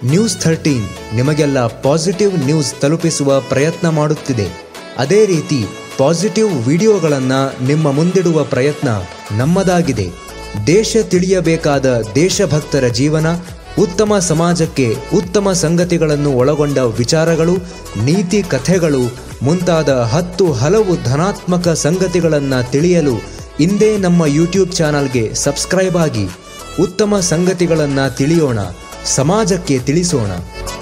news thirteen ನಿಮಗೆಲ್ಲ positive news ತಲುಪಿಸುವ ಪ್ರಯತ್ನ ಮಾಡುತ್ತಿದೆ ಅದೇ ರೀತಿ ಪಾಸಿಟಿವ್ ವಿಡಿಯೋಗಳನ್ನು ನಿಮ್ಮ ಮುಂದಿಡುವ ಪ್ರಯತ್ನ ನಮ್ಮದಾಗಿದೆ ದೇಶ ತಿಳಿಯಬೇಕಾದ ದೇಶಭಕ್ತರ ಜೀವನ ಉತ್ತಮ ಸಮಾಜಕ್ಕೆ ಉತ್ತಮ ಸಂಗತಿಗಳನ್ನು ಒಳಗೊಂಡ ವಿಚಾರಗಳು ನೀತಿ ಕಥೆಗಳು ಮುಂತಾದ ಹತ್ತು ಹಲವು ಧನಾತ್ಮಕ ಸಂಗತಿಗಳನ್ನು ತಿಳಿಯಲು ಇಂದೇ ನಮ್ಮ ಯೂಟ್ಯೂಬ್ ಚಾನಲ್ಗೆ ಸಬ್ಸ್ಕ್ರೈಬ್ ಆಗಿ ಉತ್ತಮ ಸಂಗತಿಗಳನ್ನು ತಿಳಿಯೋಣ ಸಮಾಜಕ್ಕೆ ತಿಳಿಸೋಣ